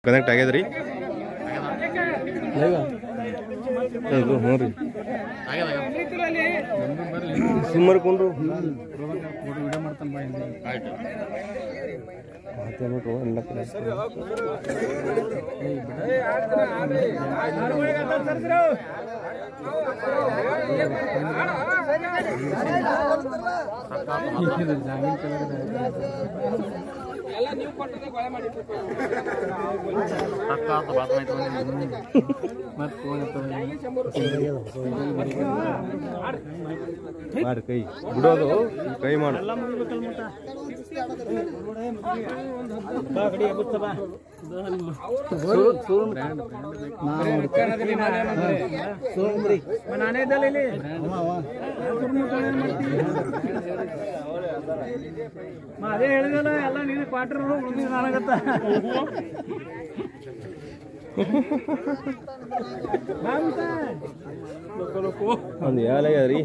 Connect ಆಗ್ಯದ್ರಿ ಇದು ಹ್ಞೂ ರೀ ಸುಮ್ಮನೆ ಕೊಂಡ್ರು ಮಾತಾಡ್ಬಿಟ್ರು ಎಲ್ಲ ಕಡೆ ಮಾಡಿ ಕೈ ಬಿಡೋದು ಕೈ ಮಾಡು ನಾನೇ ಇದ್ದಲ್ಲ ಇಲ್ಲಿ ಮಾ ಅದೇ ಹೇಳಿದಲ್ಲ ಎಲ್ಲ ನೀನು ಕ್ವಾರ್ಟರ್ ಉಳಿದಿದ್ದು ನನಗತ್ತ ಒಂದು ಏಲಾಗ್ಯದ್ರಿ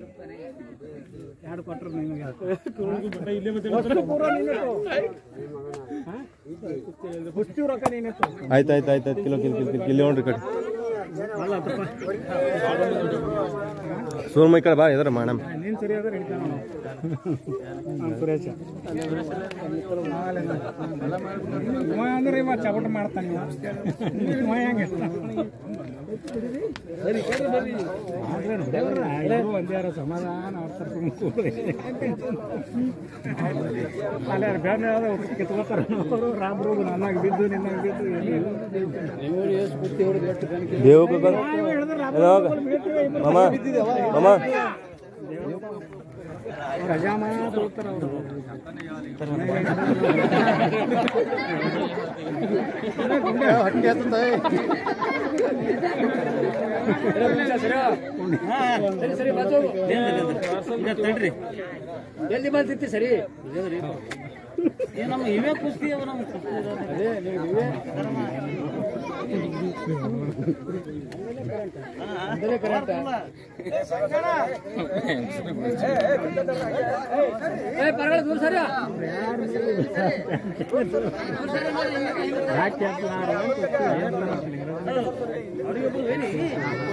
ಎರಡು ಕ್ವಾರ್ಟರ್ ನಿಮಗೆ ಅಷ್ಟು ಪೂರ ನೀನಿತ್ತು ಹುಚ್ಚು ರೊಕ್ಕ ನೀನಿತ್ತು ಆಯ್ತು ಆಯ್ತು ಆಯ್ತು ಆಯ್ತು kilo kilo kilo kilo kilo ನೋಡ್ರಿ ಕಡೆ ಅಲ್ಲ ತಪ್ಪ ಸೂರ್ಮ ಈ ಕಡೆ ಬಾ ಎದ್ರ ಮಾಡಮ್ ನೀನು ಸರಿ ಆದ್ರೆ ಹಿಡಿತಾನ ಅವ್ನು ಸುರೇಶ ಇವ ಅಂದ್ರೆ ಇವ ಚಪಟ ಮಾಡ್ತಾನೆ ಇವ. ಇವ ಹೆಂಗೆ ಎಲ್ಲರೂ ಒಂದ್ಯಾರ ಸಮಾಧಾನ ಆಡ್ತಾರೆ ಸುಮ್ನೆ ಕೂತ್ರೆ. ಅಲ್ಲಿ ಯಾರು ಬೇಡ ಹೇಳೋದು ಕಿತ್ಕೋತಾರೆ ಅವರು ರಾಬ್ರು ನನ್ನಾಗ ಬಿದ್ದು ನಿನ್ನಾಗ ಬಿದ್ದು ದೇವಕ್ಕೆ ಬಂದು ಹೋಗ ಮಾಮ ಮಾಮ ರಜಾಮ ತಗೋತಾರೆ ಅವರು ಎಲ್ಲಿ ಬಂದಿತ್ತು ಸರಿ ನಮ್ಮ ಇವೇ ಕುಸ್ತಿ ಅವ ನಮ್ಮ ಪರಗಳ ದೂರ ಸರಿ ಯಾಕೆ